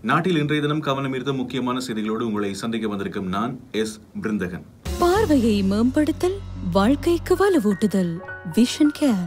நாட்டில் இன்றைய தினம் கவனம் ஈர்த்த முக்கியமான செய்திகளோடு உங்களை சந்திக்க வந்திருக்கும் நான் எஸ் பிருந்தகன் பார்வையை மேம்படுத்தல் வாழ்க்கைக்கு வலுவூட்டுதல் விஷன் கேர்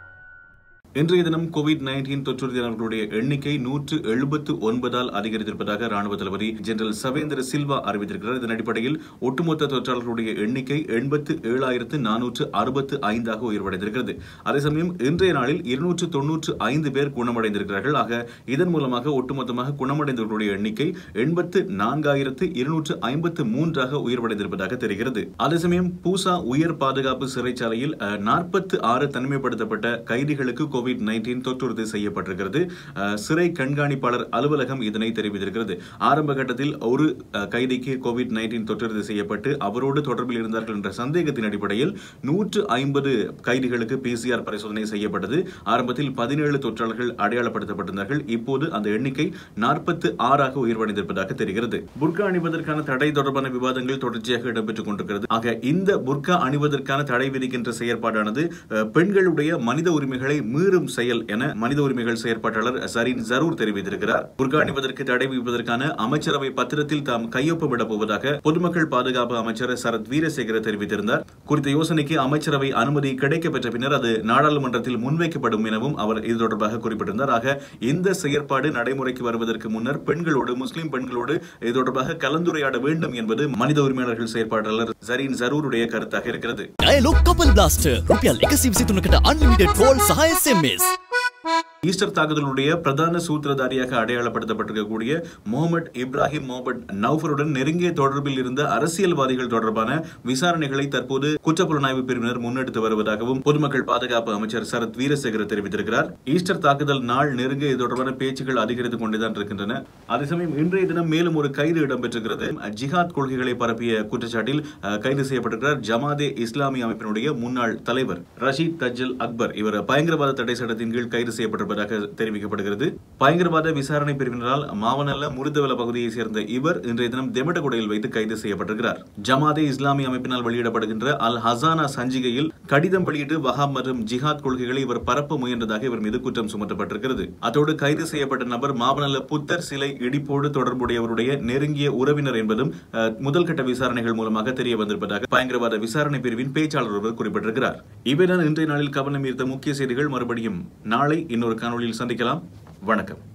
இன்றைய தினம் கோவிட் நைன்டீன் தொற்றுறுதியாளர்களுடைய எண்ணிக்கை நூற்று எழுபத்து ஒன்பதால் அதிகரித்திருப்பதாக ராணுவ தளபதி ஜெனரல் சவேந்திர சில்வா அறிவித்திருக்கிறார் இதன் அடிப்படையில் ஒட்டுமொத்த தொற்றாளர்களுடைய எண்ணிக்கை எண்பத்து ஏழாயிரத்து நானூற்று அறுபத்து ஐந்தாக உயர்வடைந்திருக்கிறது அதே சமயம் இன்றைய நாளில் இருநூற்று தொன்னூற்று ஐந்து பேர் குணமடைந்திருக்கிறார்கள் ஆக இதன் மூலமாக ஒட்டுமொத்தமாக குணமடைந்தவர்களுடைய எண்ணிக்கை எண்பத்து நான்காயிரத்து இருநூற்று ஐம்பத்து மூன்றாக உயர்வடைந்திருப்பதாக தெரிகிறது அதே சமயம் பூசா உயர் பாதுகாப்பு சிறைச்சாலையில் நாற்பத்து ஆறு தனிமைப்படுத்தப்பட்ட கைதிகளுக்கு கோவிட் நைன்டீன் தொற்றுறுதி செய்யப்பட்டிருக்கிறது அஹ், சிறை கண்காணிப்பாளர் அலுவலகம் இதனை தெரிவித்திருக்கிறது ஆரம்ப கட்டத்தில் ஒரு அஹ், கைதிக்கு கோவிட் நைன்டீன் தொற்றுறுதி செய்யப்பட்டு அவரோடு தொடர்பில் இருந்தார்கள் என்ற சந்தேகத்தின் அடிப்படையில் நூற்று ஐம்பது கைதிகளுக்கு பிசிஆர் பரிசோதனை செய்யப்பட்டது ஆரம்பத்தில் பதினேழு தொற்றாளர்கள் அடையாளப்படுத்தப்பட்டிருந்தார்கள் இப்போது அந்த எண்ணிக்கை நாற்பத்து ஆறாக உயர்வடைந்திருப்பதாக தெரிகிறது புர்கா அணிவதற்கான தடை தொடர்பான விவாதங்கள் தொடர்ச்சியாக இடம்பெற்றுக் கொண்டிருக்கிறது ஆக இந்த புர்கா அணிவதற்கான தடை விதிக்கின்ற செயற்பாடானது அஹ், பெண்களுடைய மனித உரிமைகளை மீறும் செயல் என மனித உரிமைகள் செயற்பாட்டாளர் சரீன் ஜரூர் தெரிவித்திருக்கிறார் புர்கா அணிவதற்கு தடை விதிப்பதற்கான அமைச்சரவை பத்திரத்தில் தாம் கையொப்பமிடப் போவதாக பொதுமக்கள் பாதுகாப்பு அமைச்சர் சரத் வீரசேகர தெரிவித்திருந்தார் குறித்த யோசனைக்கு அமைச்சரவை அனுமதி கிடைக்கப்பெற்ற பின்னர் அது நாடாளுமன்றத்தில் முன்வைக்கப்படும் எனவும் அவர் இது தொடர்பாக குறிப்பிட்டிருந்தார் ஆக இந்த செயற்பாடு நடைமுறைக்கு வருவதற்கு முன்னர் பெண்களோடு முஸ்லிம் பெண்களோடு இது தொடர்பாக கலந்துரையாட வேண்டும் என்பது மனித உரிமையாளர்கள் செயற்பாட்டாளர் ஜரீன் ஜரூருடைய கருத்தாக இருக்கிறது ඩයලොක් කපල් බ්ලාස්ට රුපියල් එකසි විසිතුනකට අන්ලිමිටඩ් ෆෝල් සහය SMS. ஈஸ்டர் தாக்குதலுடைய பிரதான சூத்திரதாரியாக அடையாளப்படுத்தப்பட்டிருக்கக்கூடிய முகமது இப்ராஹிம் முகமது நௌஃபருடன் நெருங்கிய தொடர்பில் இருந்த அரசியல்வாதிகள் தொடர்பான விசாரணைகளை தற்போது குற்றப்புலனாய்வு பிரிவினர் முன்னெடுத்து வருவதாகவும் பொதுமக்கள் பாதுகாப்பு அமைச்சர் சரத் வீரசேகர தெரிவித்திருக்கிறார் ஈஸ்டர் தாக்குதல் நாள் நெருங்க இது தொடர்பான பேச்சுக்கள் அதிகரித்துக் கொண்டுதான் இருக்கின்றன அதே சமயம் இன்றைய தினம் மேலும் ஒரு கைது இடம்பெற்றிருக்கிறது ஜிஹாத் கொள்கைகளை பரப்பிய குற்றச்சாட்டில் அஹ், கைது செய்யப்பட்டிருக்கிறார் ஜமாதே இஸ்லாமிய அமைப்பினுடைய முன்னாள் தலைவர் ரஷீத் தஜ்ஜல் அக்பர் இவர் பயங்கரவாத தடை சட்டத்தின் கீழ் கைது செய்யப்பட்டிருப்பதாக தெரிவிக்கப்படுகிறது பயங்கரவாத விசாரணை பிரிவினரால் மாவனல்ல முருதவல பகுதியை சேர்ந்த இவர் இன்றைய தினம் தெமட்டகுடையில் வைத்து கைது செய்யப்பட்டிருக்கிறார் ஜமாதே இஸ்லாமிய அமைப்பினால் வெளியிடப்படுகின்ற அல் ஹசானா சஞ்சிகையில் கடிதம் வெளியிட்டு வஹாப் மற்றும் ஜிஹாத் கொள்கைகளை இவர் பரப்ப முயன்றதாக இவர் மீது குற்றம் சுமத்தப்பட்டிருக்கிறது அதோடு கைது செய்யப்பட்ட நபர் மாவனல்ல புத்தர் சிலை இடிப்போடு தொடர்புடையவருடைய நெருங்கிய உறவினர் என்பதும் அஹ், முதல் கட்ட விசாரணைகள் மூலமாக தெரிய வந்திருப்பதாக பயங்கரவாத விசாரணை பிரிவின் பேச்சாளர் ஒருவர் குறிப்பிட்டிருக்கிறார் இவைதான் இன்றைய நாளில் கவனம் ஈர்த்த முக்கிய செய்திகள் மறுபடியும் நாளை இன்னொரு காணொளியில் சந்திக்கலாம் வணக்கம்